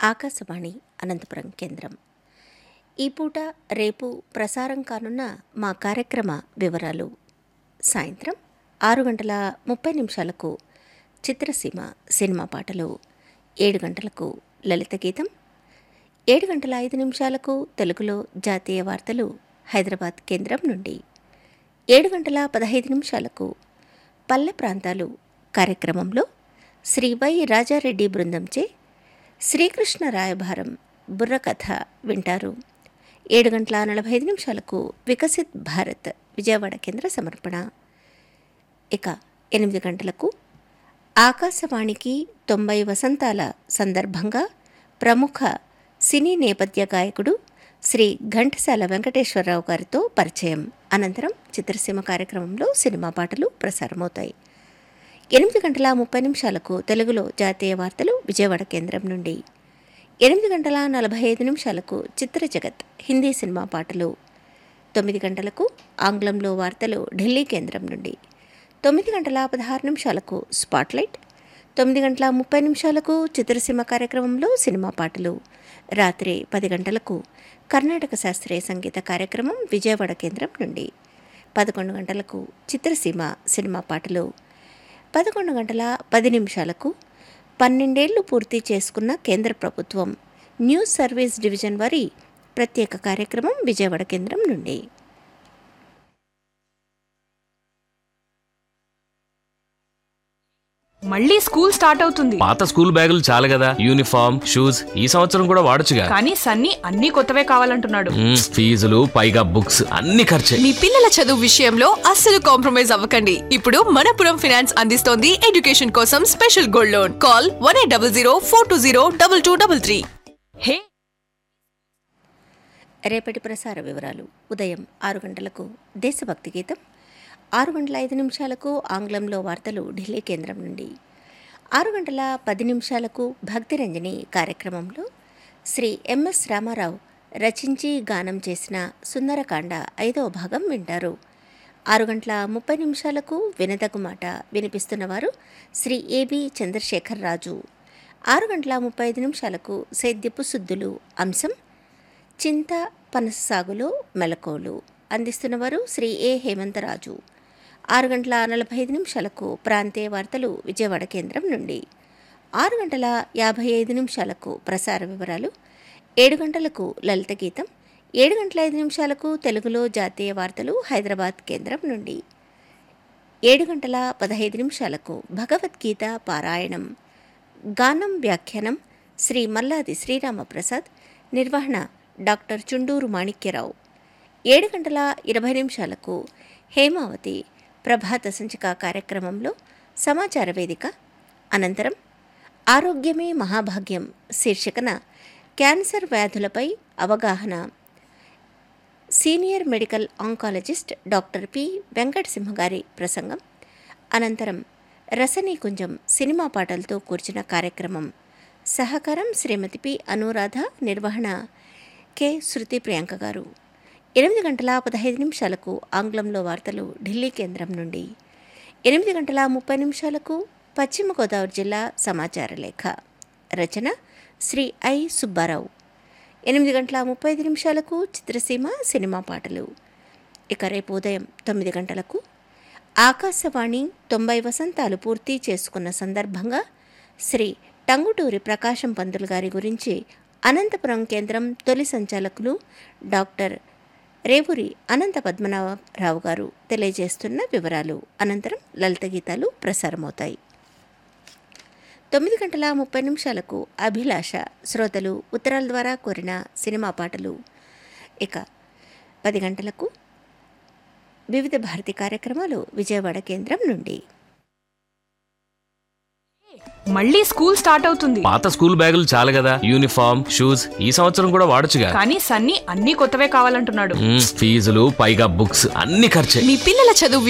ఆకాశవాణి అనంతపురం కేంద్రం ఈ పూట రేపు ప్రసారం కానున్న మా కార్యక్రమ వివరాలు సాయంత్రం ఆరు గంటల ముప్పై నిమిషాలకు చిత్రసీమ సినిమా పాటలు ఏడు గంటలకు లలిత గీతం ఏడు గంటల ఐదు నిమిషాలకు తెలుగులో జాతీయ వార్తలు హైదరాబాద్ కేంద్రం నుండి ఏడు గంటల పదహైదు నిమిషాలకు పల్లె ప్రాంతాలు కార్యక్రమంలో శ్రీ వై రాజారెడ్డి బృందంచే శ్రీకృష్ణ రాయభారం బుర్రకథ వింటారు ఏడు గంటల నలభై ఐదు నిమిషాలకు వికసిత్ భారత్ విజయవాడ కేంద్ర సమర్పణ ఇక ఎనిమిది గంటలకు ఆకాశవాణికి తొంభై వసంతాల సందర్భంగా ప్రముఖ సినీ నేపథ్య గాయకుడు శ్రీ ఘంటసాల వెంకటేశ్వరరావు గారితో పరిచయం అనంతరం చిత్రసీమ కార్యక్రమంలో సినిమా పాటలు ప్రసారమవుతాయి ఎనిమిది గంటల ముప్పై నిమిషాలకు తెలుగులో జాతీయ వార్తలు విజయవాడ కేంద్రం నుండి ఎనిమిది గంటల నలభై ఐదు నిమిషాలకు చిత్ర జగత్ హిందీ సినిమా పాటలు తొమ్మిది గంటలకు ఆంగ్లంలో వార్తలు ఢిల్లీ కేంద్రం నుండి తొమ్మిది గంటల పదహారు నిమిషాలకు స్పాట్లైట్ తొమ్మిది గంటల ముప్పై నిమిషాలకు చిత్రసీమ కార్యక్రమంలో సినిమా పాటలు రాత్రి పది గంటలకు కర్ణాటక శాస్త్రీయ సంగీత కార్యక్రమం విజయవాడ కేంద్రం నుండి పదకొండు గంటలకు చిత్రసీమ సినిమా పాటలు పదకొండు గంటల పది నిమిషాలకు పన్నెండేళ్లు పూర్తి చేసుకున్న కేంద్ర ప్రభుత్వం న్యూస్ సర్వీస్ డివిజన్ వారి ప్రత్యేక కార్యక్రమం విజయవాడ కేంద్రం నుండి మళ్ళీ స్కూల్ స్టార్ట్ అవుతుంది పాత స్కూల్ బ్యాగులు చాలు కదా యూనిఫామ్ షూస్ ఈ సంవత్సరం కూడా వాడొచ్చుగా కానీ సన్నీ అన్ని కొత్తవే కావాలంటున్నాడు మ్మ్, ఫీజులు పైగా బుక్స్ అన్ని ఖర్చే మీ పిల్లల చదువు విషయంలో అస్సలు కాంప్రమైజ్ అవ్వకండి ఇప్పుడు మనపురం ఫినాన్స్ అందిస్తోంది ఎడ్యుకేషన్ కోసం special gold loan call one eight double zero four two zero double two double three హే రేపటి ప్రసార వివరాలు ఉదయం ఆరు గంటలకు దేశభక్తి గీతం ఆరు గంటల ఐదు నిమిషాలకు ఆంగ్లంలో వార్తలు ఢిల్లీ కేంద్రం నుండి ఆరు గంటల పది నిమిషాలకు భక్తిరంజని కార్యక్రమంలో శ్రీ ఎంఎస్ రామారావు రచించి గానం చేసిన సుందరకాండ ఐదవ భాగం వింటారు ఆరు గంటల ముప్పై నిమిషాలకు వినదగు మాట వినిపిస్తున్నవారు శ్రీ ఏబి చంద్రశేఖర్ రాజు ఆరు గంటల ముప్పై ఐదు నిమిషాలకు సేద్యపు శుద్ధులు అంశం చింత పనస సాగులో మెలకువలు అందిస్తున్నవారు శ్రీ ఏ హేమంతరాజు ఆరు గంటల నలభై ఐదు నిమిషాలకు ప్రాంతీయ వార్తలు విజయవాడ కేంద్రం నుండి ఆరు గంటల యాభై ఐదు నిమిషాలకు ప్రసార వివరాలు ఏడు గంటలకు లలిత గీతం ఏడు గంటల ఐదు నిమిషాలకు తెలుగులో జాతీయ వార్తలు హైదరాబాద్ కేంద్రం నుండి ఏడు గంటల పదహైదు నిమిషాలకు భగవద్గీత పారాయణం గానం వ్యాఖ్యానం శ్రీ మల్లాది శ్రీరామప్రసాద్ నిర్వహణ డాక్టర్ చుండూరు మాణిక్యరావు ఏడు గంటల ఇరవై నిమిషాలకు హేమావతి ప్రభాత సంచిక కార్యక్రమంలో సమాచార వేదిక అనంతరం ఆరోగ్యమే మహాభాగ్యం శీర్షికన క్యాన్సర్ వ్యాధులపై అవగాహన senior medical oncologist doctor P Venkatasimha గారి ప్రసంగం అనంతరం రసనీకుంజం సినిమా పాటలతో కూర్చిన కార్యక్రమం సహకారం శ్రీమతి పి అనురాధ నిర్వహణ కె శృతి ప్రియాంక గారు ఎనిమిది గంటల పదహైదు నిమిషాలకు ఆంగ్లంలో వార్తలు ఢిల్లీ కేంద్రం నుండి ఎనిమిది గంటల ముప్పై నిమిషాలకు పశ్చిమ గోదావరి జిల్లా సమాచార లేఖ రచన శ్రీ ఐ సుబ్బారావు ఎనిమిది గంటల ముప్పై ఐదు నిమిషాలకు చిత్రసీమ సినిమా పాటలు ఇక రేపు ఉదయం తొమ్మిది గంటలకు ఆకాశవాణి తొంభై వసంతాలు పూర్తి చేసుకున్న సందర్భంగా శ్రీ టంగుటూరి ప్రకాశం పంతులు గారి గురించి అనంతపురం కేంద్రం తొలి సంచాలకులు డాక్టర్ రేవూరి అనంత పద్మనాభరావు గారు తెలియజేస్తున్న వివరాలు అనంతరం లలిత గీతాలు ప్రసారమవుతాయి తొమ్మిది గంటల ముప్పై నిమిషాలకు అభిలాష శ్రోతలు ఉత్తరాల ద్వారా కోరిన సినిమా పాటలు ఇక పది గంటలకు వివిధ భారతి కార్యక్రమాలు విజయవాడ కేంద్రం నుండి మళ్ళీ స్కూల్ స్టార్ట్ అవుతుంది పాత స్కూల్ బ్యాగులు చాలు కదా యూనిఫామ్ షూస్ ఈ సంవత్సరం కూడా వాడొచ్చుగా కానీ సన్నీ అన్ని కొత్తవే కావాలంటున్నాడు మ్మ్, ఫీజులు పైగా బుక్స్ అన్ని ఖర్చే మీ పిల్లల చదువు